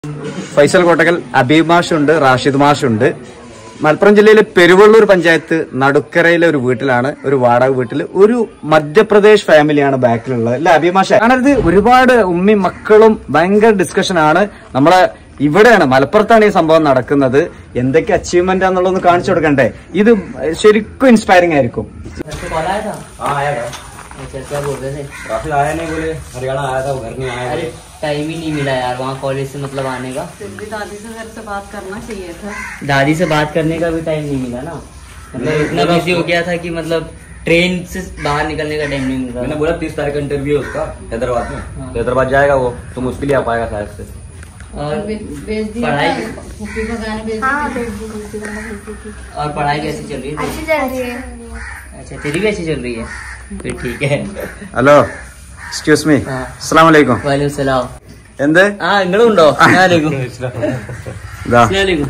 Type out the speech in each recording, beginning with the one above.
ഫൈസൽ കോട്ടകൽ അബീബ് മാഷുണ്ട് റാഷിദ് മാഷുണ്ട് മലപ്പുറം ജില്ലയിലെ പെരുവള്ളൂർ പഞ്ചായത്ത് നടുക്കരയിലെ ഒരു വീട്ടിലാണ് ഒരു വാടക വീട്ടിൽ ഒരു മധ്യപ്രദേശ് ഫാമിലിയാണ് ബാക്കിലുള്ളത് അല്ല അബീബ് മാഷ കാരണം ഇത് ഒരുപാട് ഉമ്മി മക്കളും ഭയങ്കര ഡിസ്കഷൻ ആണ് നമ്മളെ ഇവിടെയാണ് മലപ്പുറത്താണ് ഈ സംഭവം നടക്കുന്നത് എന്തൊക്കെ അച്ചീവ്മെന്റ് ആണെന്നുള്ളതൊന്ന് കാണിച്ചു കൊടുക്കണ്ടേ ഇത് ശരിക്കും ഇൻസ്പയറിംഗ് ആയിരിക്കും घर से कॉल आया था हाँ आया था अच्छा क्या बोल रहे थे राफिल आया नहीं बोले हरियाणा आया था वो घर नहीं आया अरे टाइम ही नहीं मिला यार वहाँ कॉलेज से मतलब आने का फिर भी दादी से घर से बात करना चाहिए था दादी से बात करने का भी टाइम नहीं मिला ना मतलब इतना बिजी हो गया था कि मतलब ट्रेन से बाहर निकलने का टाइम नहीं मिल मैंने रहा बोला तीस तारीख का इंटरव्यू है उसका हैदराबाद में हाँ। तो हैदराबाद जाएगा वो तो मुश्किल ही आ पाएगा शायद से और भे- भेज दिया पढ़ाई था, फूफी को गाने भेज हाँ दिए भेज दी भेज दी मैंने भेज दी थी और पढ़ाई कैसी चल रही अच्छी थी चल रही है अच्छा तेरी भी अच्छी चल रही है फिर ठीक है ഹലോ എക്സ്ക്യൂസ് മീ ആ. അസ്സാം വലൈക്കും വാലേക്കും സലാം എന്ത് ആ നിങ്ങളും ഉണ്ടോ അസ്സലാമലൈക്കും ഇതാ അസ്സലാമലൈക്കും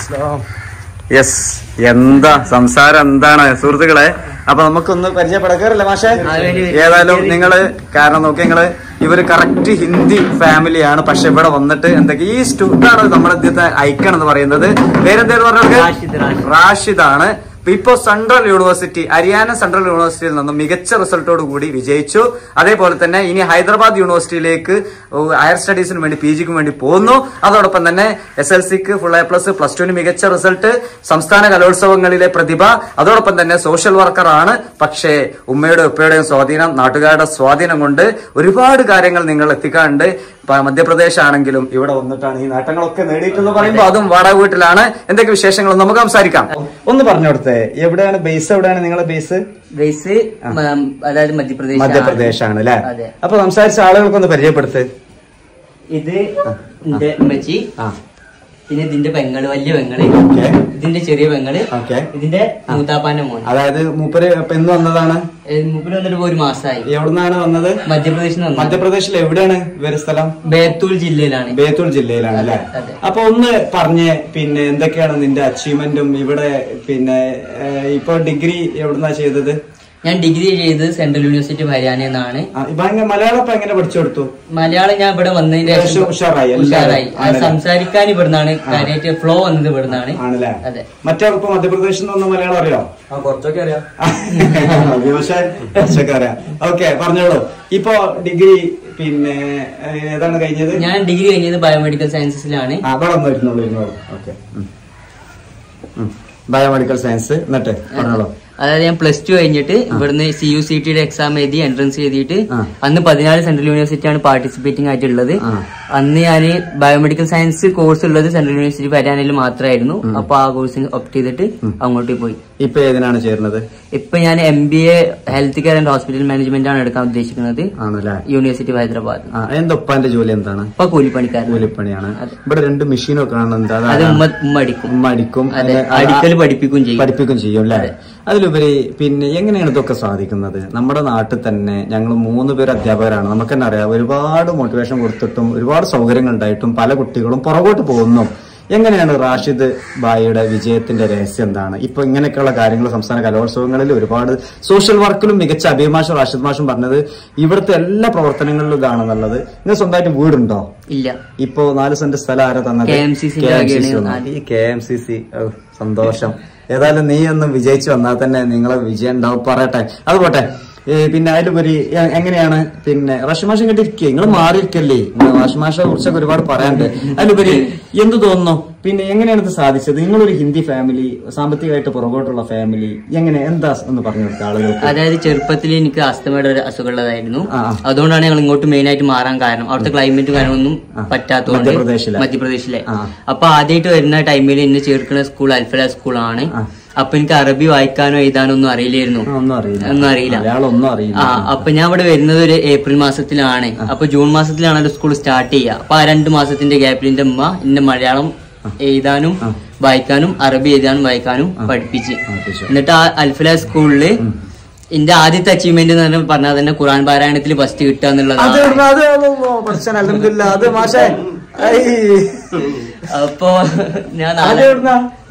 യെസ് എന്താ സംസാരം എന്താണ് സുഹൃത്തുക്കളെ അപ്പൊ നമുക്കൊന്ന് പരിചയപ്പെടക്കാറില്ല മാഷെ ആ, വരി, വരി. ഏതായാലും നിങ്ങള് കാരണം നോക്കി നിങ്ങള് ഇവര് കറക്റ്റ് ഹിന്ദി ഫാമിലിയാണ് പക്ഷെ ഇവിടെ വന്നിട്ട് എന്തൊക്കെ ഈ സ്റ്റു ഇതാണ് നമ്മുടെ ഇന്നത്തെ ഐക്കൺ എന്ന് പറയുന്നത് പേരെന്തേലും റാഷിദ്, പറഞ്ഞത് റാഷിദ്. റാഷിദാണ് ഇപ്പോ സെൻട്രൽ യൂണിവേഴ്സിറ്റി ഹരിയാന സെൻട്രൽ യൂണിവേഴ്സിറ്റിയിൽ നിന്നും മികച്ച റിസൾട്ടോട് കൂടി വിജയിച്ചു അതേപോലെ തന്നെ ഇനി ഹൈദരാബാദ് യൂണിവേഴ്സിറ്റിയിലേക്ക് ഹയർ സ്റ്റഡീസിന് വേണ്ടി പി ജിക്ക് വേണ്ടി പോകുന്നു അതോടൊപ്പം തന്നെ എസ് എൽ സിക്ക് ഫുൾ എ പ്ലസ് പ്ലസ് ടുവിന് മികച്ച റിസൾട്ട് സംസ്ഥാന കലോത്സവങ്ങളിലെ പ്രതിഭ അതോടൊപ്പം തന്നെ സോഷ്യൽ വർക്കർ ആണ് പക്ഷേ ഉമ്മയുടെ ഉപ്പയുടെയും സ്വാധീനം നാട്ടുകാരുടെ സ്വാധീനം കൊണ്ട് ഒരുപാട് കാര്യങ്ങൾ നിങ്ങൾ എത്തിക്കാറുണ്ട് ഇപ്പൊ മധ്യപ്രദേശ് ആണെങ്കിലും ഇവിടെ വന്നിട്ടാണ് ഈ നേട്ടങ്ങളൊക്കെ നേടിയിട്ടെന്ന് പറയുമ്പോൾ അതും വാടക വീട്ടിലാണ് എന്തൊക്കെ വിശേഷങ്ങൾ നമുക്ക് സംസാരിക്കാം ഒന്ന് പറഞ്ഞു കൊടുത്തേ എവിടെയാണ് ബേസ് എവിടെയാണ് നിങ്ങളെ ബേസ് വൈസ് അതായത് മധ്യപ്രദേശ് മധ്യപ്രദേശ് ആണ് അല്ലെ അതെ. അപ്പൊ സംസാരിച്ച ആളുകൾക്കൊന്ന് പരിചയപ്പെടുത്ത് ഇത് എന്റെ ഉമ്മച്ചി ആ പിന്നെ ഇതിന്റെ പെങ്ങള് വലിയ പെങ്ങള് ഓക്കെ ഇതിന്റെ ചെറിയ പെങ്ങള് ഓക്കെ ഇതിന്റെ മൂത്താപ്പാന്റെ മോൻ അതായത് മൂപ്പര് ഇപ്പൊ എന്ന് വന്നതാണ് മൂപ്പിന് വന്നിട്ട് ഇപ്പൊ ഒരു മാസമായി എവിടുന്നാണ് വന്നത് മധ്യപ്രദേശിൽ നിന്ന് വന്നത് മധ്യപ്രദേശിൽ എവിടെയാണ് ഇവര് സ്ഥലം ബേത്തൂൽ ജില്ലയിലാണ് ബേത്തൂർ ജില്ലയിലാണ് അല്ലെ അതെ. അപ്പൊ ഒന്ന് പറഞ്ഞ് പിന്നെ എന്തൊക്കെയാണ് നിന്റെ അച്ചീവ്മെന്റും ഇവിടെ പിന്നെ ഏഹ്, ഇപ്പൊ ഡിഗ്രി എവിടുന്നാ ചെയ്തത് ഞാൻ ഡിഗ്രി ചെയ്തത് സെൻട്രൽ യൂണിവേഴ്സിറ്റി ഓഫ് ഹരിയാന എന്നാണ് ആ, ഇപ്പൊ എങ്ങനെ- മലയാളം ഇപ്പൊ എങ്ങനെ പഠിച്ചു കൊടുത്തു മലയാളം ഞാൻ ഇവിടെ വന്നതിന് ഏകദേശം ശേഷം ഉഷാറായി, എല്ലാവരും. ഉഷാറായി അത് ആണല്ലേ? സംസാരിക്കാൻ ഇവിടുന്നാണ് കാര്യമായിട്ട് ഫ്ലോ വന്നത് ഇവിടുന്നാണ് ആണല്ലേ അതെ മറ്റേ ഇപ്പൊ മധ്യപ്രദേശിൽ നിന്ന് മലയാളം അറിയോ हाँ കുറച്ചൊക്കെ അറിയാം പക്ഷേ കുറച്ചൊക്കെ അറിയാം ഓക്കെ പറഞ്ഞോളൂ ഇപ്പൊ ഡിഗ്രി പിന്നെ ഏഹ്, ഏതാണ് കഴിഞ്ഞത് ഞാൻ ഡിഗ്രി കഴിഞ്ഞത് ബയോമെഡിക്കൽ സയൻസസിലാണ് ആ, അവിടെ ഒന്ന് ഇരുന്നോളൂ ഇരുന്നോളൂ ഓക്കെ ബയോമെഡിക്കൽ സയൻസ് എന്നിട്ട് പറഞ്ഞോളൂ അതായത് ഞാൻ പ്ലസ് ടു കഴിഞ്ഞിട്ട് ഇവിടുന്ന് സി യു സി ടിയുടെ എക്സാം എഴുതി എൻട്രൻസ് എഴുതിയിട്ട് ആ. അന്ന് പതിനാല് സെൻട്രൽ യൂണിവേഴ്സിറ്റി ആണ് പാർട്ടിസിപ്പേറ്റിംഗ് ആയിട്ടുള്ളത് ആ. അന്ന് ഞാൻ ബയോമെഡിക്കൽ സയൻസ് കോഴ്സ് ഉള്ളത് സെൻട്രൽ യൂണിവേഴ്സിറ്റി ഹരിയാനയിൽ മാത്രമായിരുന്നു അപ്പൊ ആ കോഴ്സിന് ഒപ്റ്റ് ചെയ്തിട്ട് അങ്ങോട്ട് പോയി ഇപ്പൊ ഏതിനാണ് ചേരുന്നത് ഇപ്പൊ ഞാൻ M B A health care and hospital management ആണ് എടുക്കാൻ ഉദ്ദേശിക്കുന്നത് ആണല്ലേ യൂണിവേഴ്സിറ്റി ഓഫ് ഹൈദരാബാദ് ആ എന്റെ ഉപ്പാന്റെ ജോലി എന്താണ് ഇപ്പൊ കൂലിപ്പണിക്കാരൻ കൂലിപ്പണിയാണ് അതെ. ഇവിടെ രണ്ട് മെഷീനൊക്കെ കാണുന്നുണ്ട് അത് അതാണ് ഉമ്മ ഉമ്മ അടിക്കും ഉമ്മ അടിക്കും അതെ അത് ആ- അടിക്കൽ പഠിപ്പിക്കുകയും ചെയ്യും പഠിപ്പിക്കും ചെയ്യും അല്ലേ അതെ. അതിലുപരി പിന്നെ എങ്ങനെയാണ് ഇതൊക്കെ സാധിക്കുന്നത് നമ്മുടെ നാട്ടിൽ തന്നെ ഞങ്ങൾ മൂന്ന് പേര് അധ്യാപകരാണ് നമുക്ക് തന്നെ അറിയാം ഒരുപാട് മോട്ടിവേഷൻ കൊടുത്തിട്ടും ഒരുപാട് സൗകര്യങ്ങൾ ഉണ്ടായിട്ടും പല കുട്ടികളും പുറകോട്ട് പോകുന്നു എങ്ങനെയാണ് റാഷിദ് ബായിയുടെ വിജയത്തിന്റെ രഹസ്യം എന്താണ് ഇപ്പൊ ഇങ്ങനെയൊക്കെയുള്ള കാര്യങ്ങൾ സംസ്ഥാന കലോത്സവങ്ങളിൽ ഒരുപാട് സോഷ്യൽ വർക്കിലും മികച്ച അഭിമാഷും റാഷിദ് മാഷും പറഞ്ഞത് ഇവിടുത്തെ എല്ലാ പ്രവർത്തനങ്ങളിലും ഇതാണെന്നുള്ളത് നിങ്ങൾ സ്വന്തമായിട്ട് വീടുണ്ടോ ഇല്ല ഇപ്പോ നാല് സെന്റ് സ്ഥലം ആരാ തന്നത് KMCC ന്റെ KMCC വകയാണ് തന്നത്. നാല്. ഈ കെ എം സി സി സന്തോഷം ഏതായാലും നീ ഒന്ന് വിജയിച്ചു വന്നാൽ തന്നെ നിങ്ങളെ വിജയം ഉണ്ടാവും പറയട്ടെ അത് പോട്ടെ ഏ, പിന്നെ അതിലുപരി എ- എങ്ങനെയാണ് പിന്നെ റഷ്മാഷം കണ്ടിരിക്കുക നിങ്ങൾ മാറിയിരിക്കല്ലേ റഷ്മാഷെ കുറിച്ചൊക്കെ ഒരുപാട് പറയാനുണ്ട് അതിലുപരി എന്ത് തോന്നുന്നു പിന്നെ എങ്ങനെയാണ് ഇത് സാധിച്ചത് നിങ്ങളൊരു ഹിന്ദി ഫാമിലി സാമ്പത്തികമായിട്ട് പുറകോട്ടുള്ള ഫാമിലി എങ്ങനെ എന്താ എന്ന് പറഞ്ഞു കൊടുക്കുക ആളുകൾക്ക് അതായത് ചെറുപ്പത്തിൽ എനിക്ക് അസ്തമയുടെ ഒരു അസുഖമുള്ളതായിരുന്നു ആ. അതുകൊണ്ടാണ് ഞങ്ങൾ ഇങ്ങോട്ട് മെയിൻ ആയിട്ട് മാറാൻ കാരണം അവിടുത്തെ ക്ലൈമറ്റും കാര്യങ്ങളൊന്നും പറ്റാത്തതുകൊണ്ട് മധ്യപ്രദേശിലെ? മധ്യപ്രദേശിലെ ആ. അപ്പൊ ആദ്യമായിട്ട് വരുന്ന ടൈമിൽ എന്നെ ചേർക്കുന്ന സ്കൂൾ അൽഫല സ്കൂളാണ് ആ. അപ്പൊ എനിക്ക് അറബി വായിക്കാനോ എഴുതാനോ ഒന്നും അറിയില്ലായിരുന്നു ആ, ഒന്നും അറിയില്ല ഒന്നും അറിയില്ല മലയാളം ഒന്നും അറിയില്ല ആ അപ്പൊ ഞാൻ ഇവിടെ വരുന്നത് ഒരു ഏപ്രിൽ മാസത്തിലാണ് അപ്പൊ ജൂൺ മാസത്തിലാണല്ലോ സ്കൂൾ സ്റ്റാർട്ട് ചെയ്യുക അപ്പൊ ആ രണ്ട് മാസത്തിന്റെ ഗ്യാപ്പിൽ എന്റെ ഉമ്മ എന്നെ മലയാളം എഴുതാനും വായിക്കാനും അറബി എഴുതാനും വായിക്കാനും പഠിപ്പിച്ച് പഠിപ്പിച്ചു. എന്നിട്ട് ആ അൽഫല സ്കൂളില് എന്റെ ആദ്യത്തെ അച്ചീവ്മെന്റ് എന്ന് പറഞ്ഞാൽ പറഞ്ഞാൽ തന്നെ ഖുറാൻ പാരായണത്തിൽ ഫസ്റ്റ് കിട്ടുക അത് എന്നുള്ളതാണ് എവിടുന്നാ? അത് പഠിച്ചാൽ അലഹമില്ല അത് മാഷേ ഐ. അപ്പൊ ഞാൻ അത് നാലാം എവിടുന്നാ?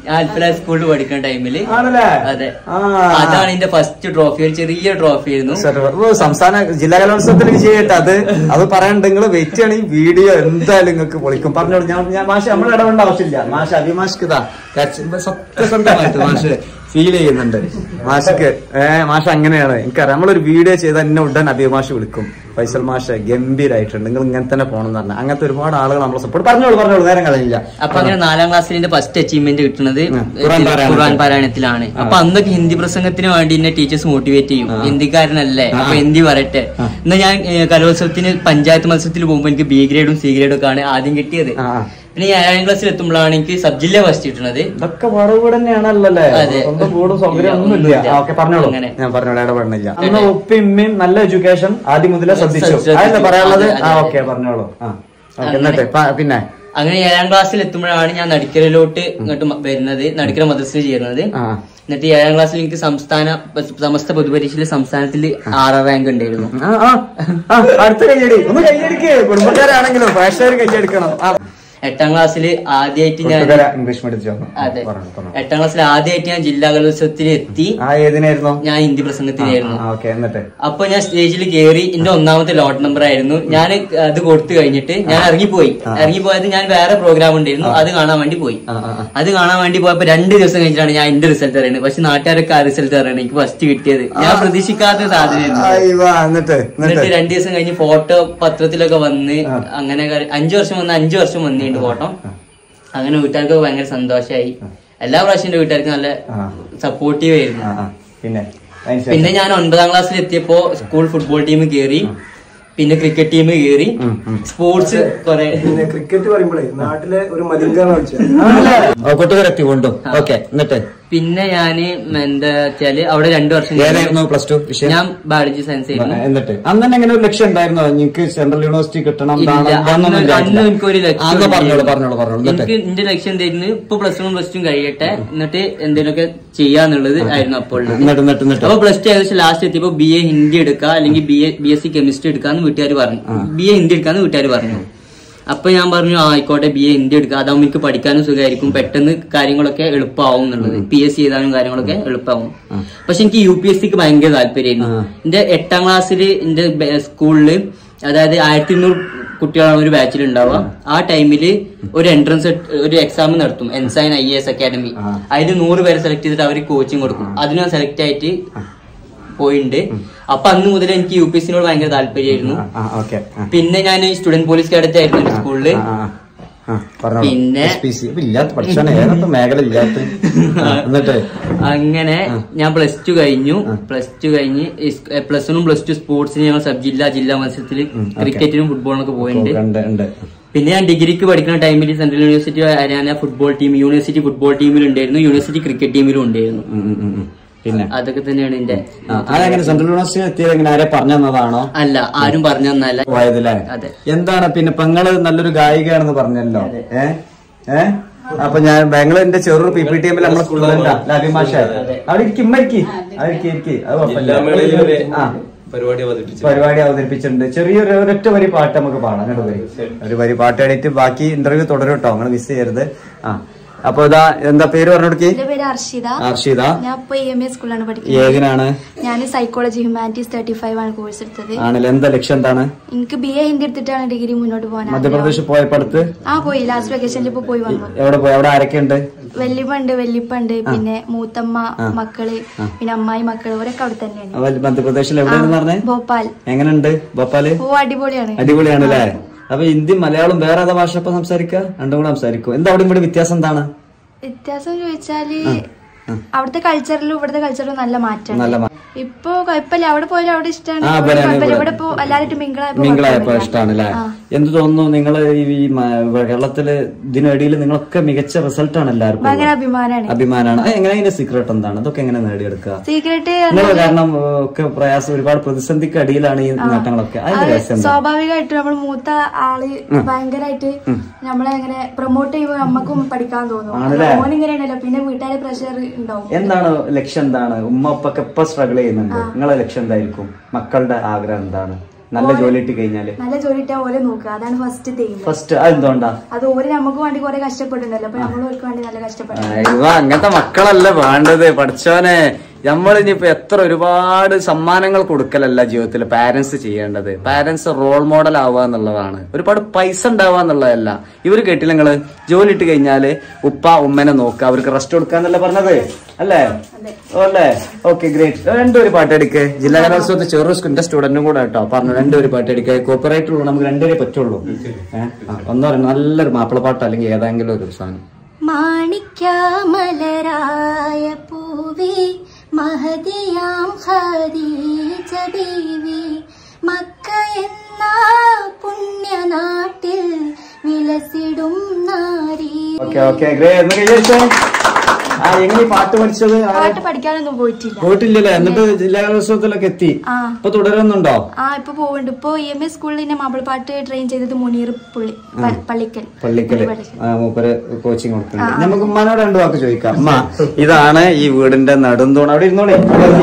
ഞാൻ അൽപ്പല സ്കൂളിൽ പഠിക്കുന്ന ടൈമില് ആണല്ലേ അതെ ആ. അതാണ് എന്റെ ഫസ്റ്റ് ട്രോഫി ഒരു ചെറിയ ട്രോഫി ആയിരുന്നു സർവ- ഓ, സംസ്ഥാന ജില്ലാ കലോത്സവത്തിൽ വിജയിട്ട് അത് അത് പറയണ്ട നിങ്ങൾ വെയിറ്റ് ചെയ്യണം ഈ വീഡിയോ എന്തായാലും നിങ്ങൾക്ക് പൊളിക്കും പറഞ്ഞോളൂ ഞാൻ ഞാൻ മാഷ് നമ്മൾ ഇടപെടേണ്ട ആവശ്യമില്ല മാഷ് അഭിമാഷ്ക്ക് ഇതാ കരച്ച് സത്യസന്ധമായിട്ട് മാഷ് ഫീൽ ചെയ്യുന്നുണ്ട് മാഷക്ക് ഏഹ് മാഷ് അങ്ങനെയാണ് എനിക്കറിയാം നമ്മളൊരു വീഡിയോ ചെയ്താൽ എന്നെ ഉടൻ അഭിമാഷ് വിളിക്കും ഫൈസൽ മാഷ് ഗംഭീരായിട്ടുണ്ട് നിങ്ങൾ ഇങ്ങനെ തന്നെ പോകണം എന്ന് പറഞ്ഞാൽ അങ്ങനത്തെ ഒരുപാട് ആളുകൾ നമ്മളെ സപ്പോർട്ട് പറഞ്ഞോളൂ പറഞ്ഞോളൂ നേരം കളയില്ല അപ്പൊ അങ്ങനെ നാലാം ക്ലാസ്സിൽ എന്റെ ഫസ്റ്റ് അച്ചീവ്മെന്റ് കിട്ടുന്നത് ആ, ഖുർആൻ പാരായണത്തിൽ. ഖുർആൻ പാരായണത്തിലാണ് അപ്പൊ അന്നൊക്കെ ഹിന്ദി പ്രസംഗത്തിന് വേണ്ടി എന്നെ ടീച്ചേഴ്സ് മോട്ടിവേറ്റ് ചെയ്യും ഹിന്ദിക്കാരനല്ലേ ആ. അപ്പൊ ഹിന്ദി പറയട്ടെ എന്നാ ഞാൻ ഏ, കലോത്സവത്തിന് പഞ്ചായത്ത് മത്സരത്തിൽ പോകുമ്പോൾ എനിക്ക് ബി ഗ്രേഡും സി ഗ്രേഡും ഒക്കെ ആണ് ആദ്യം കിട്ടിയത് ആ, ആ. പിന്നെ ഞാൻ ഏഴാം ക്ലാസ്സിൽ എത്തുമ്പോഴാണ് എനിക്ക് സബ് ജില്ല ഫസ്റ്റ് കിട്ടുന്നത് ഇതൊക്കെ വറവ് തന്നെയാണല്ലേ അതെ. സ്വന്തം കൂടും സൗകര്യം ഒന്നുമില്ല ഒന്നുമില്ല. ഓക്കെ പറഞ്ഞോളൂ അങ്ങനെ. ഞാൻ പറഞ്ഞോളൂ ഇടപെടണില്ല അന്ന് ഉപ്പയും ഉമ്മയും നല്ല എഡ്യൂക്കേഷൻ ആദ്യം മുതലേ ശ്രദ്ധിച്ചു ശ്രദ്ധിച്ചു. അതല്ലേ പറയാനുള്ളത് അതെ, ആ അതെ, ഓക്കെ പറഞ്ഞോളൂ ആ ഓക്കെ എന്നിട്ട് പ- പിന്നെ അങ്ങനെ ഏഴാം ക്ലാസ്സിൽ എത്തുമ്പോഴാണ് ഞാൻ നടിക്കലിലോട്ട് ഇങ്ങോട്ട് മ- വരുന്നത് നടിക്കൽ മദ്രസയിൽ ചേരുന്നത് ആ എന്നിട്ട് ഏഴാം ക്ലാസ്സിൽ എനിക്ക് സംസ്ഥാന സമസ്ത പൊതുപരീക്ഷയിൽ സംസ്ഥാനത്തിൽ ആറാം റാങ്ക് ഉണ്ടായിരുന്നു ആ, ആ, ആ, അടുത്ത കയ്യടി ഒന്ന് കയ്യടിക്ക് കുടുംബക്കാരാണെങ്കിലും പ്രേക്ഷകർ കയ്യടിക്കണം ആ. എട്ടാം ക്ലാസ്സിൽ ആദ്യമായിട്ട് ഞാൻ കൂട്ടുകാരാ, ഇംഗ്ലീഷ് മീഡിയത്തിൽ ചേർന്നു. അതെ പറഞ്ഞോ, പറഞ്ഞോ. എട്ടാം ക്ലാസ്സിൽ ആദ്യമായിട്ട് ഞാൻ ജില്ലാ കലോത്സവത്തിൽ എത്തി ആ ഏതിനായിരുന്നു ഞാൻ ഹിന്ദി പ്രസംഗത്തിനായിരുന്നു ആ ഓക്കെ എന്നിട്ട് അപ്പൊ ഞാൻ സ്റ്റേജിൽ കയറി എന്റെ ഒന്നാമത്തെ ലോട്ട് നമ്പർ ആയിരുന്നു ഞാൻ അത് കൊടുത്തു കഴിഞ്ഞിട്ട് ഞാൻ ഇറങ്ങിപ്പോയി ഇറങ്ങിപ്പോയത് ഞാൻ വേറെ പ്രോഗ്രാം ഉണ്ടായിരുന്നു അത് കാണാൻ വേണ്ടി പോയി ആ, ആ, ആ. അത് കാണാൻ വേണ്ടി പോയപ്പോ രണ്ട് ദിവസം കഴിഞ്ഞിട്ടാണ് ഞാൻ എന്റെ റിസൾട്ട് അറിയുന്നത് പക്ഷെ നാട്ടുകാരൊക്കെ ആ റിസൾട്ട് അറിയണം എനിക്ക് ഫസ്റ്റ് കിട്ടിയത് ഞാൻ പ്രതീക്ഷിക്കാത്ത സാധനമായിരുന്നു ആയി വാ, എന്നിട്ട് എന്നിട്ട് എന്നിട്ട് രണ്ടു ദിവസം കഴിഞ്ഞ് ഫോട്ടോ പത്രത്തിലൊക്കെ വന്ന് അങ്ങനെ കാര്യം- അഞ്ചു വർഷം വന്ന് അഞ്ചു വർഷം വന്നിട്ടുണ്ട് ഫോട്ടോ അങ്ങനെ വീട്ടുകാർക്ക് ഭയങ്കര സന്തോഷമായി എല്ലാ പ്രാവശ്യം എന്റെ വീട്ടുകാർക്ക് നല്ല ആ. സപ്പോർട്ടീവ് ആയിരുന്നു ആ, ആ. പിന്നെ അതിന് ശേഷം? പിന്നെ ഞാൻ ഒൻപതാം ക്ലാസ്സിൽ എത്തിയപ്പോ സ്കൂൾ ഫുട്ബോൾ ടീം കയറി പിന്നെ ക്രിക്കറ്റ് ടീം കയറി ഉം, ഉം. സ്പോർട്സ് കുറെ പിന്നെ ക്രിക്കറ്റ് പറയുമ്പോഴേ നാട്ടിലെ ഒരു മലിംഗാണ് വിളിച്ചത് ആണല്ലേ? ഓ, കൂട്ടുകാരെത്തി കൊണ്ടും ഓക്കെ എന്നിട്ട് പിന്നെ ഞാന് എന്താ വെച്ചാല് അവിടെ രണ്ടു വർഷം ഏതായിരുന്നു പ്ലസ് ടു വിഷയം ഞാൻ ബയോളജി സയൻസ് ആയിരുന്നു എന്നിട്ട് അന്ന് തന്നെ എങ്ങനെ ഒരു ലക്ഷ്യം ഉണ്ടായിരുന്നോ എനിക്ക് സെൻട്രൽ യൂണിവേഴ്സിറ്റി കിട്ടണം ഇല്ല, ഇതാണ് ഇതാണെന്നൊന്നും അന്ന് വിചാരിച്ചില്ല. അന്ന് എനിക്കൊരു ലക്ഷ്യം അന്ന് പറഞ്ഞോളൂ ഉണ്ടായിരുന്നു. പറഞ്ഞോളൂ പറഞ്ഞോളൂ എന്നിട്ട് എനിക്ക് എന്റെ ലക്ഷ്യം എന്തായിരുന്നു ഇപ്പൊ പ്ലസ് വൺ പ്ലസ് ടു കഴിയട്ടെ എന്നിട്ട് എന്തെങ്കിലുമൊക്കെ ചെയ്യാന്നുള്ളത് ആയിരുന്നു അപ്പോൾ ഉള്ളത്. എന്നിട്ട് എന്നിട്ട് എന്നിട്ട് അപ്പൊ പ്ലസ് ടു ഏകദേശം ലാസ്റ്റ് എത്തിയപ്പോ ബി എ ഹിന്ദി എടുക്കുക അല്ലെങ്കിൽ B A B S C chemistry എടുക്കാന്ന് വീട്ടുകാർ പറഞ്ഞു ബി എ ഹിന്ദി എടുക്കാന്ന് വീട്ടുകാർ പറഞ്ഞു അപ്പൊ ഞാൻ പറഞ്ഞു ആ ആയിക്കോട്ടെ ബി എ ഹിന്ദി എടുക്കുക അതാവുമ്പോൾ എനിക്ക് പഠിക്കാനും സുഖമായിരിക്കും പെട്ടെന്ന് കാര്യങ്ങളൊക്കെ എളുപ്പമാവും എന്നുള്ളത് പി എസ് സി ചെയ്താലും കാര്യങ്ങളൊക്കെ എളുപ്പമാവും പക്ഷെ എനിക്ക് യു പി എസ് സിക്ക് ഭയങ്കര താല്പര്യമായിരുന്നു എന്റെ എട്ടാം ക്ലാസ്സിൽ എന്റെ സ്കൂളില് അതായത് ആയിരത്തി ഇരുന്നൂറ് കുട്ടികളാണ് ഒരു ബാച്ചിൽ ഉണ്ടാവുക ആ ടൈമിൽ ഒരു എൻട്രൻസ് ഒരു എക്സാം നടത്തും എൻസൈൻ ഐ എസ് അക്കാഡമി അതിൽ നൂറ് പേരെ സെലക്ട് ചെയ്തിട്ട് അവർ കോച്ചിങ് കൊടുക്കും അതിന് ഞാൻ സെലക്ട് ആയിട്ട് പോയിട്ടുണ്ട് അപ്പൊ അന്ന് മുതൽ എനിക്ക് യു പി എസ് സിനോട് ഭയങ്കര താല്പര്യമായിരുന്നു ആ ഓക്കെ പിന്നെ ഞാൻ സ്റ്റുഡന്റ് പോലീസ് കേഡറ്റ് ആയിരുന്നു എന്റെ സ്കൂളില് പിന്നെ- ഇല്ലാത്ത പഠിച്ചാണ് ഏതൊക്കെ മേഖല ഇല്ലാത്ത ആ, എന്നിട്ട് അങ്ങനെ ഞാൻ പ്ലസ് ടു കഴിഞ്ഞു പ്ലസ് ടു കഴിഞ്ഞ് പ്ലസ് വണ്ണും പ്ലസ് ടു സ്പോർട്സിന് ഞങ്ങൾ സബ് ജില്ലാ ജില്ലാ മത്സരത്തിൽ ക്രിക്കറ്റിനും ഫുട്ബോളിനൊക്കെ പോയിട്ടുണ്ട് ഉണ്ട് ഉണ്ട് പിന്നെ ഞാൻ ഡിഗ്രിക്ക് പഠിക്കുന്ന ടൈമിൽ central university Haryana football team university football ടീമിലും ഉണ്ടായിരുന്നു യൂണിവേഴ്സിറ്റി ക്രിക്കറ്റ് ടീമിലും ഉണ്ടായിരുന്നു ഉം, ഉം, ഉം, ഉം. പിന്നെ അതൊക്കെ തന്നെയാണ് എന്റെ ആ, അതെങ്ങനെ സെൻട്രൽ യൂണിവേഴ്സിറ്റി എത്തിയത് എങ്ങനെ ആരെ പറഞ്ഞു തന്നതാണോ അല്ല ആരും പറഞ്ഞു തന്നല്ല പോയതല്ലേ അതെ. എന്താണ് പിന്നെ പെങ്ങള് നല്ലൊരു ഗായികയാണെന്ന് പറഞ്ഞല്ലോ ഏ ഏ അപ്പൊ ഞാൻ ബാംഗ്ലൂരിന്റെ ചെറു പി പി ടി എമ്മിൽ നമ്മളെ സ്കൂളിലാ അഭിമാഷ അവിടെ ഇരിക്കും ഇരിക്കി അവിടെ ഇരിക്കി ഇരിക്കി അത് ജില്ലാമേളയിൽ കുഴപ്പമില്ല ഒരു ആ പരിപാടി അവതരിപ്പിച്ചു പരിപാടി അവതരിപ്പിച്ചിട്ടുണ്ട് ചെറിയൊരു ഒരൊറ്റ വരി പാട്ട് നമുക്ക് പാടാം അങ്ങോട്ട് വരി ഒരു വരി പാട്ട് എഴുതിയിട്ട് ബാക്കി ഇന്റർവ്യൂ തുടരും കേട്ടോ അങ്ങനെ മിസ് ചെയ്യരുത് ആ അപ്പൊ ഇതാ എന്താ പേര് പറഞ്ഞു കൊടുക്കി എന്റെ പേര് അർഷിത ഹർഷിത ഞാൻ ഇപ്പൊ ഇ എം എ സ്കൂളിലാണ് പഠിക്കുന്നത് ഏതിനാണ് ഞാൻ സൈക്കോളജി ഹ്യൂമാനിറ്റീസ് തേർട്ടി ഫൈവ് ആണ് കോഴ്സ് എടുത്തത് ആണല്ലോ എന്താ ലക്ഷ്യം എന്താണ് എനിക്ക് ബി എ ഹിന്ദി എടുത്തിട്ടാണ് ഡിഗ്രി മുന്നോട്ട് പോകാൻ മധ്യപ്രദേശ് പോയപ്പോ അടുത്ത് ആ പോയി ലാസ്റ്റ് വെക്കേഷനിൽ ഇപ്പൊ പോയി വന്നു എവിടെ പോയി അവിടെ ആരൊക്കെ ഉണ്ട് വല്യമ്മ ഉണ്ട് വല്യപ്പ ഉണ്ട് പിന്നെ മൂത്തമ്മ മക്കള് പിന്നെ അമ്മായി മക്കള് അവരൊക്കെ അവിടെ തന്നെയാണ് മധ്യപ്രദേശിൽ എവിടെയാണെന്ന് പറഞ്ഞേ ഭോപ്പാൽ എങ്ങനെയുണ്ട് ഭോപ്പാല് ഓ അടിപൊളിയാണ് അടിപൊളിയാണ് അല്ലേ അപ്പൊ ഹിന്ദി മലയാളം വേറെ ഏതാ ഭാഷ ഇപ്പൊ സംസാരിക്കുക രണ്ടും കൂടെ സംസാരിക്കും എന്താ അവിടെ ഇവിടെ വ്യത്യാസം എന്താണ് വ്യത്യാസം ചോദിച്ചാല് അവിടുത്തെ കൾച്ചറിലും ഇവിടുത്തെ കൾച്ചറിലും നല്ല മാറ്റമാണ് നല്ല മാ- ഇപ്പൊ കുഴപ്പമില്ല അവിടെ പോയാലും അവിടെ ഇഷ്ടമാണ് ആ, ഇവിടെ ഇവിടെയാണ് കുഴപ്പമില്ല ഇവിടെ. ഇവിടെ ഇപ്പൊ എല്ലാവരും മിങ്കിളായപ്പോ മിങ്കിളായപ്പോ കുഴപ്പമില്ല. ഇഷ്ടമാണ് അല്ലേ ആ. എന്ത് തോന്നുന്നു നിങ്ങൾ ഈ മ- കേരളത്തില് ഇതിനിടയിൽ നിങ്ങളൊക്കെ മികച്ച റിസൾട്ട് ആണ് എല്ലാവർക്കും ഭയങ്കര ഉള്ളത്. അഭിമാനാണ് അഭിമാനാണ് അത് എങ്ങനെ അതിന്റെ സീക്രട്ട് എന്താണ് അതൊക്കെ എങ്ങനെ നേടിയെടുക്കുക സീക്രട്ട് നിങ്ങൾ കാരണം ഏഹ്, ഒക്കെ പ്രയാസം ഒരുപാട് പ്രതിസന്ധിക്ക് അടിയിലാണ് ഈ നേട്ടങ്ങളൊക്കെ അതിന്റെ രഹസ്യം എന്താ സ്വാഭാവികമായിട്ടും നമ്മൾ മൂത്ത ആള് ഭയങ്കരമായിട്ട് നമ്മളെ ഇങ്ങനെ പ്രൊമോട്ട് ചെയ്യുമ്പോൾ നമുക്കും പഠിക്കാൻ തോന്നും ആണല്ലേ? ഓനിങ്ങനെയാണല്ലോ പിന്നെ വീട്ടുകാരെ പ്രഷർ ഉണ്ടാവും എന്താണ് ലക്ഷ്യം എന്താണ് ഉമ്മ ഉപ്പൊക്കെ ഇപ്പൊ സ്ട്രഗിൾ ചെയ്യുന്നുണ്ട് നിങ്ങളെ ലക്ഷ്യം എന്തായിരിക്കും മക്കളുടെ ആഗ്രഹം എന്താണ് നല്ല ജോലി ഇട്ട് കഴിഞ്ഞാല് നല്ല ജോലി ഇട്ടാ ഓലെ നോക്കുക അതാണ് ഫസ്റ്റ് തെയ്യം ഫസ്റ്റ് അതെന്തുകൊണ്ടാ അത് ഓര് നമുക്ക് വേണ്ടി കുറെ കഷ്ടപ്പെട്ടുണ്ടല്ലോ അപ്പൊ നമ്മൾ ഓർക്ക് വേണ്ടി നല്ല കഷ്ടപ്പെട്ടു ഇവ അങ്ങനത്തെ മക്കളല്ല വേണ്ടത് പഠിച്ചോനെ നമ്മളിനിയിപ്പോ എത്ര ഒരുപാട് സമ്മാനങ്ങൾ കൊടുക്കലല്ല ജീവിതത്തിൽ പാരന്റ്സ് ചെയ്യേണ്ടത് പാരന്റ്സ് റോൾ മോഡൽ ആവുക എന്നുള്ളതാണ് ഒരുപാട് പൈസ ഉണ്ടാവുക എന്നുള്ളതല്ല ഇവര് കേട്ടില്ല നിങ്ങള് ജോലി ഇട്ട് കഴിഞ്ഞാല് ഉപ്പ ഉമ്മനെ നോക്കുക അവർക്ക് റെസ്റ്റ് കൊടുക്കാന്നല്ല പറഞ്ഞത് അല്ലേ ഓ, അല്ലേ ഓക്കെ ഗ്രേറ്റ് രണ്ടൊരു പാട്ട് എടുക്ക് ജില്ലാ കലോത്സവത്തിൽ ചെറു സ്കൂളിന്റെ സ്റ്റുഡന്റും കൂടെ കേട്ടോ പറഞ്ഞു രണ്ടൊരു പാട്ട് എടുക്കുക കോപ്പറേറ്റ് ഉള്ളൂ നമുക്ക് രണ്ടുപേരെ പറ്റുള്ളൂ ഏഹ് ഒന്നോ രണ്ടോ നല്ലൊരു മാപ്പിളപ്പാട്ടോ അല്ലെങ്കിൽ ഏതെങ്കിലും ഒരു സാധനം മാണിക്യാമലരായ പൂവി മഹതിയാം ഖദീജ ബീവി മക്ക എന്ന പുണ്യനാട്ടിൽ വിലസിടും നാരി ഓക്കെ ഓക്കെ ഗ്രേറ്റ് ആ എങ്ങനെ ഈ പാട്ട് പഠിച്ചത് ആ, പാട്ട് പഠിക്കാനൊന്നും പോയിട്ടില്ല പോയിട്ടില്ലല്ലേ എന്നിട്ട് ജില്ലാ കലോത്സവത്തിലൊക്കെ എത്തി ആ. ഇപ്പൊ തുടരുന്നുണ്ടോ ആ ഇപ്പൊ പോവുന്നുണ്ട് ഇപ്പൊ ഇ എം എസ് സ്കൂളിൽ തന്നെ മാപ്പിളപ്പാട്ട് ട്രെയിൻ ചെയ്തത് മുനീർ പുള്ളി പ- പള്ളിക്കൽ പള്ളിക്കല് പള്ളിക്കൽ. ആ, മൂപ്പര് കോച്ചിങ് കൊടുക്കുന്നുണ്ട് നമുക്ക് ഉമ്മാനോട് രണ്ടു വാക്ക് ചോദിക്കാം അമ്മ ഇതാണ് ഈ വീടിന്റെ നടുന്തൂൺ അവിടെ ഇരുന്നോളെ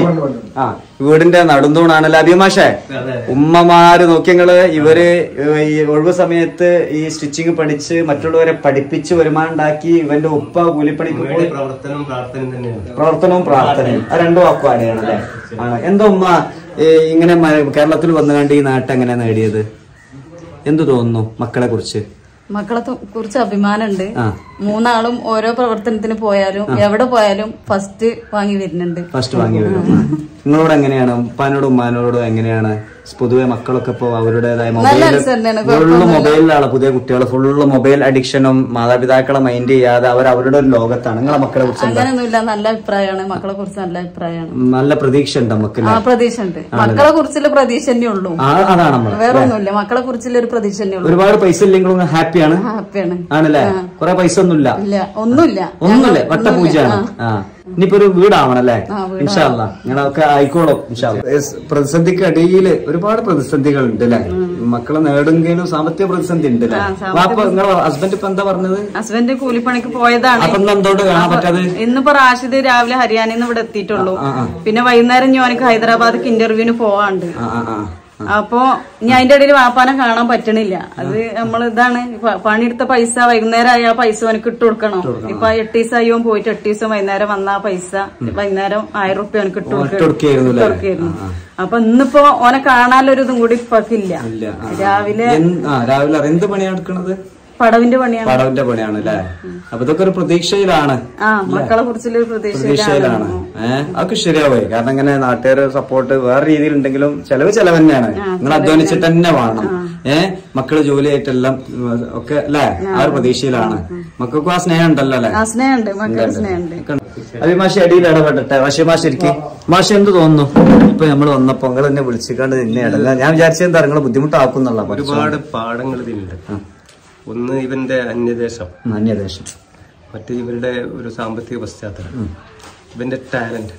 ആ വീടിന്റെ നടുന്തൂണാണല്ലോ അഭിമാഷേ ഉമ്മമാര് നോക്കിയങ്ങള് ഇവര് ഈ ഒഴിവ് സമയത്ത് ഈ സ്റ്റിച്ചിങ് പഠിച്ച് മറ്റുള്ളവരെ പഠിപ്പിച്ച് വരുമാനം ഉണ്ടാക്കി ഇവന്റെ ഉപ്പ കൂലിപ്പണിക്ക് പോയി പ്രവർത്തനം പ്രാർത്ഥന തന്നെയാണ് പ്രവർത്തനവും പ്രാർത്ഥനയും ആ രണ്ടു വാക്കുവാടെയാണ് അല്ലേ ആണ് എന്താ ഉമ്മ ഏ, ഇങ്ങനെ മ- കേരളത്തിൽ വന്നുകൊണ്ട് ഈ നാട്ട് എങ്ങനെ നേടിയത് എന്തു തോന്നുന്നു മക്കളെ കുറിച്ച് മക്കളെ തു- കുറിച്ച് അഭിമാനമുണ്ട് ആ. മൂന്നാളും ഓരോ പ്രവർത്തനത്തിന് പോയാലും എവിടെ പോയാലും ഫസ്റ്റ് വാങ്ങി വരുന്നുണ്ട് ഫസ്റ്റ് വാങ്ങി വരും നിങ്ങളോട് എങ്ങനെയാണ് ഉപ്പാനോടും ഉമ്മാനോടും എങ്ങനെയാണ് പൊതുവെ മക്കളൊക്കെ ഇപ്പൊ അവരുടേതായ മൊബൈൽ അനുസരണയാണ്, ഫുള്ള് മൊബൈലിലാണ് പുതിയ കുട്ടികൾ ഫുള്ള് മൊബൈൽ അഡിക്ഷനും മാതാപിതാക്കളെ മൈൻഡ് ചെയ്യാതെ അവർ അവരുടെ ഒരു ലോകത്താണ് നിങ്ങളെ മക്കളെ കുറിച്ച് എന്താ അങ്ങനെയൊന്നുമില്ല നല്ല അഭിപ്രായമാണ് മക്കളെ കുറിച്ച് നല്ല അഭിപ്രായമാണ് നല്ല പ്രതീക്ഷ ഉണ്ട് നമുക്ക് ആ പ്രതീക്ഷ ഉണ്ട് മക്കളെ കുറിച്ചുള്ള പ്രതീക്ഷ തന്നെ ഉള്ളൂ അതാണ് നമ്മള് വേറെ ഒന്നുമില്ല മക്കളെ കുറിച്ചുള്ള ഒരു പ്രതീക്ഷ തന്നെ ഉള്ളൂ ഒരുപാട് പൈസ ഇല്ലെങ്കിലും ഹാപ്പിയാണ് ഹാപ്പിയാണ് ആണല്ലേ കുറെ പൈസ ഒന്നുമില്ല ഇല്ല ഒന്നുമില്ല ഒന്നുമില്ലേ വട്ടപൂജയാണ് ആ ഇനിയിപ്പോ ഒരു വീടാവണല്ലേ ആ, വീടാവണം. ഇൻഷാല്ല നിങ്ങളൊക്കെ ആയിക്കോളും ഇൻഷാല്ല പ്രതിസന്ധിക്ക് അടിയിൽ ഒരുപാട് പ്രതിസന്ധികൾ ഉണ്ട് അല്ലേ മക്കളെ നേടുമെങ്കിലും സാമ്പത്തിക പ്രതിസന്ധി ഉണ്ട് അല്ലേ ആ, സാമ്പത്തിക വാപ്പ നിങ്ങളെ ഹസ്ബൻഡ് ഇപ്പൊ എന്താ പറഞ്ഞത് ഹസ്ബൻഡ് കൂലിപ്പണിക്ക് പോയതാണ് അപ്പൊ ഇന്ന് എന്തുകൊണ്ട് കാണാൻ പറ്റാതെ ഇന്നിപ്പോ റാഷിദ് രാവിലെ ഹരിയാനയിൽ നിന്ന് ഇവിടെ എത്തിയിട്ടുള്ളൂ ആ, ആ. പിന്നെ വൈകുന്നേരം ഞാനക്ക് ഹൈദരാബാദ് ഇന്റർവ്യൂവിന് പോവാണ്ട് ആ ആ ആ അപ്പൊ ഇനി അതിന്റെ ഇടയിൽ വാപ്പാനെ കാണാൻ പറ്റണില്ല അത് നമ്മൾ ഇതാണ് പ- പണിയെടുത്ത പൈസ വൈകുന്നേരം ആയി ആ പൈസ അവനക്ക് ഇട്ട് കൊടുക്കണം ഇപ്പൊ എട്ട് ദിവസമായി ഓൻ പോയിട്ട് എട്ട് ദിവസം വൈകുന്നേരം വന്ന ആ പൈസ വൈകുന്നേരം ആയിരം റുപ്യ അവനക്ക് ഇട്ട് ഓൻ ഇട്ട് കൊടുക്കുകയായിരുന്നു അല്ലേ? കൊടുക്കുകയായിരുന്നു അപ്പൊ ഇന്നിപ്പോ ഓനെ കാണാനൊരു ഇതും കൂടി ഇപ്പൊക്കില്ല ഇല്ല ആ. രാവിലെ എന്ത്- ആ രാവിലെ അറിയാം. എന്ത് പണിയാണ് എടുക്കണത് പടവിന്റെ പണിയാണ് പടവിന്റെ പണിയാണ് അല്ലേ അപ്പൊ ഇതൊക്കെ ഒരു പ്രതീക്ഷയിലാണ് ആ മക്കളെ കുറിച്ചുള്ള ഒരു പ്രതീക്ഷയിലാണ് പ്രതീക്ഷയിലാണ് ഏഹ് അതൊക്കെ ശരിയാവേ കാരണം ഇങ്ങനെ നാട്ടുകാര് സപ്പോർട്ട് വേറെ രീതിയിൽ ഉണ്ടെങ്കിലും ചെലവ് ചെലവ് തന്നെയാണ് നിങ്ങൾ അധ്വാനിച്ചിട്ട് തന്നെ വേണം ഏഹ് മക്കള് ജോലിയായിട്ടെല്ലാം ഉം, ഒക്കെ അല്ലേ ആ ഒരു പ്രതീക്ഷയിലാണ് മക്കൾക്കും ആ സ്നേഹം ഉണ്ടല്ലോ അല്ലെ ആ സ്നേഹമുണ്ട് മക്കളുടെ സ്നേഹമുണ്ട് അഭിമാഷി അടിയിൽ ഇടപെടട്ടെ മാഷി ഇരിക്കും മാഷി എന്ത് തോന്നുന്നു ഇപ്പൊ നമ്മൾ വന്നപ്പോ നിങ്ങൾ എന്നെ വിളിച്ചിക്കാണ്ട് തന്നെയാണ് ഞാൻ വിചാരിച്ചത് എന്താ നിങ്ങൾ ബുദ്ധിമുട്ടാക്കുന്നുള്ള ഒരുപാട് പാഠങ്ങൾ ഇതിലുണ്ട് ഒന്ന് ഇവന്റെ അന്യദേശം അന്യദേശം മറ്റ് ഇവരുടെ ഒരു സാമ്പത്തിക പശ്ചാത്തലം ഇവന്റെ ടാലന്റ്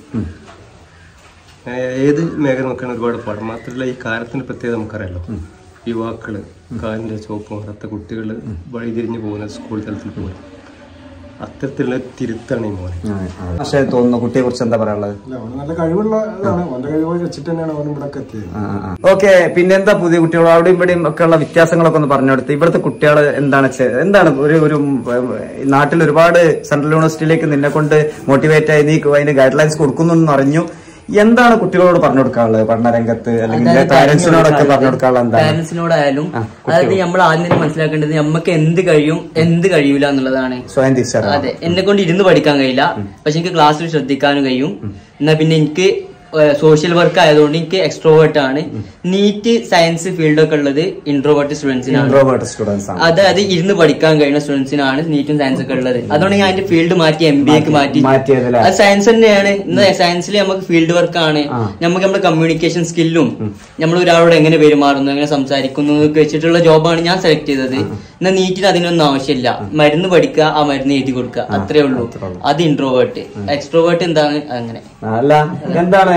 ഏത് മേഖല നോക്കുകയാണെങ്കിൽ ഒരുപാട് പാഠം മാത്രമല്ല ഈ കാലത്തിന്റെ പ്രത്യേകത നമുക്കറിയാലോ യുവാക്കള് കാലിന്റെ ചുവപ്പ് നിറത്ത കുട്ടികൾ വഴിതിരിഞ്ഞു പോകുന്ന സ്കൂൾ തലത്തിൽ പോകുന്നത് അത്തരത്തിലുള്ള തിരുത്താണ് ഈ മോനെ പക്ഷേ തോന്നുന്നു കുട്ടിയെ കുറിച്ച് എന്താ പറയാനുള്ളത് അല്ല, അവന് നല്ല കഴിവുള്ള ഇതാണ് അവന്റെ കഴിവ് വെച്ചിട്ട് തന്നെയാണ് അവൻ ഇവിടെ എത്തിയത് ഓക്കെ പിന്നെന്താ പുതിയ കുട്ടികൾ അവിടെയും ഇവിടെയും ഒക്കെ ഉള്ള വ്യത്യാസങ്ങളൊക്കെ ഒന്ന് പറഞ്ഞു കൊടുത്ത് ഇവിടുത്തെ കുട്ടികൾ എന്താണ് ചെ- എന്താണ് ഒരു ഒരു ഉം, ഈ നാട്ടിൽ ഒരുപാട് സെൻട്രൽ യൂണിവേഴ്സിറ്റിയിലേക്ക് നിന്നെ കൊണ്ട് മോട്ടിവേറ്റ് ആയി നീ അതിന്റെ ഗൈഡ് ലൈൻസ് കൊടുക്കുന്നു എന്ന് അറിഞ്ഞു എന്താണ് കുട്ടികളോട് പറഞ്ഞു കൊടുക്കാനുള്ളത് പഠനരംഗത്ത് അല്ലെങ്കിൽ പാരന്റ്സിനോടൊക്കെ പറഞ്ഞു കൊടുക്കാനുള്ളത് എന്താണ് പാരന്റ്സിനോടായാലും അതായത് നമ്മൾ ആദ്യം തന്നെ മനസ്സിലാക്കേണ്ടത് നമുക്ക് എന്ത് കഴിയും എന്ത് കഴിയൂല എന്നുള്ളതാണ് സ്വയം തിരിച്ചറിയാം അതെ എന്നെ കൊണ്ട് ഇരുന്ന് പഠിക്കാൻ കഴിയില്ല പക്ഷെ എനിക്ക് ക്ലാസ്സിൽ ശ്രദ്ധിക്കാനും കഴിയും എന്നാ പിന്നെ എനിക്ക് സോഷ്യൽ വർക്ക് ആയതുകൊണ്ട് എനിക്ക് എക്സ്ട്രോവേർട്ട് ആണ് നീറ്റ് സയൻസ് ഫീൽഡ് ഒക്കെ ഉള്ളത് ഇൻട്രോവേർട്ട് സ്റ്റുഡൻസിനാണ് ഇൻട്രോവേർട്ട് സ്റ്റുഡൻസ് ആണ് അതായത് ഇരുന്ന് പഠിക്കാൻ കഴിയുന്ന സ്റ്റുഡൻസിനാണ് നീറ്റും സയൻസ് ഒക്കെ ഉള്ളത് അതുകൊണ്ട് ഞാൻ അതിന്റെ ഫീൽഡ് മാറ്റി എം ബി എക്ക് മാറ്റി മാറ്റിയതല്ലേ? അത് സയൻസ് തന്നെയാണ് ഇന്ന് സയൻസിൽ നമുക്ക് ഫീൽഡ് വർക്ക് ആണ് നമുക്ക് നമ്മുടെ കമ്മ്യൂണിക്കേഷൻ സ്കില്ലും നമ്മൾ ഒരാളോട് എങ്ങനെ പെരുമാറുന്നു എങ്ങനെ സംസാരിക്കുന്നു എന്നൊക്കെ വെച്ചിട്ടുള്ള ജോബാണ് ഞാൻ സെലക്ട് ചെയ്തത് എന്നാൽ നീറ്റിന് അതിനൊന്നും ആവശ്യമില്ല മരുന്ന് പഠിക്കുക ആ മരുന്ന് എഴുതി കൊടുക്കുക അത്രേ ഉള്ളൂ അത് ഇൻട്രോവേർട്ട് എക്സ്ട്രോവേർട്ട് എന്താണ് അങ്ങനെ അല്ല എന്താണ്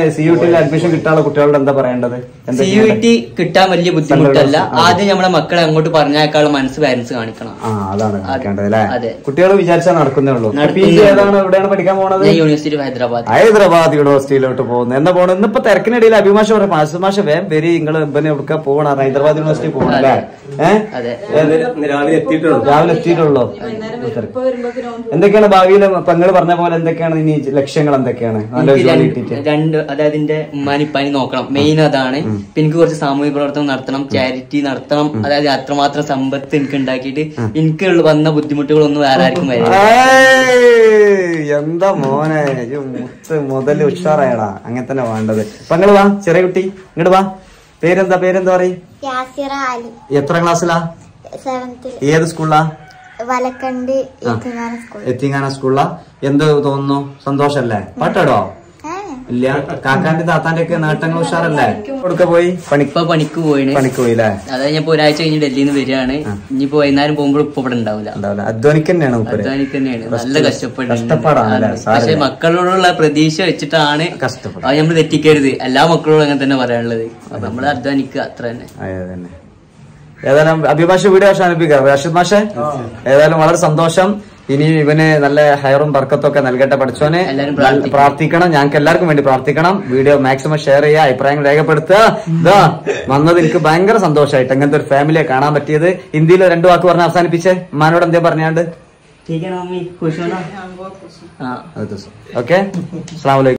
സി യു ടിയിൽ അഡ്മിഷൻ കിട്ടാനുള്ള കുട്ടികളോട് എന്താ പറയേണ്ടത് എന്താ സി യു ടി കിട്ടാൻ വലിയ ബുദ്ധിമുട്ടല്ല ആദ്യം നമ്മളെ മക്കളെ അങ്ങോട്ട് പറഞ്ഞേക്കാനുള്ള മനസ്സ് പാരന്റ്സ് കാണിക്കണം ആ അതാണ് കാണിക്കേണ്ടത് അല്ലേ അതെ. കുട്ടികൾ വിചാരിച്ചാൽ നടക്കുന്നേ ഉള്ളൂ നടക്കുന്നേ പി ജി ഉള്ളൂ. ഏതാണ് എവിടെയാണ് പഠിക്കാൻ പോണത് ഞാൻ യൂണിവേഴ്സിറ്റി ഓഫ് ഹൈദരാബാദ് ഹൈദരാബാദ് യൂണിവേഴ്സിറ്റിയിലോട്ട് പോകുന്നു എന്താ പോണത് ഇന്നിപ്പോ തിരക്കിനിടയിൽ അഭിമാഷ പറയാം മാസമാഷ വേം വരി നിങ്ങൾ ഇവനെ എവിടെ പോകണ ഹൈദരാബാദ് യൂണിവേഴ്സിറ്റി പോകണം അല്ലേ ഏഹ് അതെ രാവിലെ എത്തിയിട്ടുള്ളൂ രാവിലെ എത്തിയിട്ടുള്ളൂ എന്തൊക്കെയാണ് ഭാവിയിൽ പെങ്ങള് പറഞ്ഞ പോലെ എന്തൊക്കെയാണ് ഇനി ലക്ഷ്യങ്ങൾ എന്തൊക്കെയാണ് നല്ല എനിക്ക് ജോലി രണ്ട് കിട്ടിയിട്ട് രണ്ട് അതായത് എന്റെ ഉമ്മാനിപ്പാനി നോക്കണം മെയിൻ അതാണ് പിന്നെ എനിക്ക് കുറച്ച് സാമൂഹിക പ്രവർത്തനം നടത്തണം ചാരിറ്റി നടത്തണം അതായത് അത്രമാത്രം സമ്പത്ത് എനിക്ക് ഉണ്ടാക്കിയിട്ട് എനിക്ക് വന്ന ബുദ്ധിമുട്ടുകളൊന്നും വേറെ ആർക്കും വരില്ല ഏയ്, എന്താ മോനെ ഇയ്യ് മുത്ത് മുതല് ഉഷാറായടാ അങ്ങനെ തന്നെ വേണ്ടത് പെങ്ങള് വാ ചെറിയ കുട്ടി ഇങ്ങോട്ട് വാ പേരെന്താ പേരെന്താ പറയും യാസിറ അലി എത്ര ക്ലാസ്സിലാ സെവൻത്തിൽ ഏത് സ്കൂളിലാ വലക്കണ്ട് ഇത്തിങ്ങാന സ്കൂൾ എത്തിങ്ങാന സ്കൂളിലാ എന്ത് തോന്നുന്നു സന്തോഷല്ലേ പാട്ടാടോ ഇല്ല കാക്കാന്റെ താത്താന്റെ ഒക്കെ നേട്ടങ്ങൾ ഉഷാറല്ലേ കൊടുക്ക പോയി പണി ഇപ്പൊ പണിക്ക് പോയിന് പണിക്ക് പോയില്ലേ അതായത് ഞാൻ ഇപ്പൊ ഒരാഴ്ച കഴിഞ്ഞ് ഡൽഹിയിൽ നിന്ന് വരികയാണ് ഇനിയിപ്പോ വൈകുന്നേരം പോകുമ്പോൾ ഇപ്പൊ ഇവിടെ ഉണ്ടാവില്ല ഉണ്ടാവില്ല അധ്വാനിക്ക് തന്നെയാണ് മൂപ്പര് അധ്വാനിക്ക് തന്നെയാണ് നല്ല കഷ്ടപ്പെടുന്നുണ്ട് കഷ്ടപ്പാടാണല്ലേ? പക്ഷെ സാരമില്ല. മക്കളോടുള്ള പ്രതീക്ഷ വെച്ചിട്ടാണ് കഷ്ടപ്പാട് അത് നമ്മൾ തെറ്റിക്കരുത് എല്ലാ മക്കളോടും അങ്ങനെ തന്നെ പറയാനുള്ളത് അപ്പൊ നമ്മൾ അധ്വാനിക്കുക അത്ര തന്നെ അതെ തന്നെ ഏതായാലും അഭിഭാഷ വീഡിയോ അവസാനിപ്പിക്കാം റാഷിദ് മാഷെ ഏതായാലും വളരെ സന്തോഷം ഇനി ഇവന് നല്ല ഹയറും ബർക്കത്തും ഒക്കെ നൽകട്ടെ പഠിച്ചോനെ എല്ലാവരും നല്ല- പ്രാർത്ഥിക്കണം. പ്രാർത്ഥിക്കണം ഞങ്ങൾക്ക് എല്ലാവർക്കും വേണ്ടി പ്രാർത്ഥിക്കണം വീഡിയോ മാക്സിമം ഷെയർ ചെയ്യുക അഭിപ്രായങ്ങൾ രേഖപ്പെടുത്തുക ഇതാ വന്നത് എനിക്ക് ഭയങ്കര സന്തോഷമായിട്ട് അങ്ങനത്തെ ഒരു ഫാമിലിയെ കാണാൻ പറ്റിയത് ഹിന്ദിയിൽ രണ്ടു വാക്ക് പറഞ്ഞ് അവസാനിപ്പിച്ചേ ഉമ്മാനോട് എന്തേ പറഞ്ഞാണ്ട് ठीक है ना मम्मी खुश हो ना हाँ ഓക്കെ അസ്സാം വലൈക്കും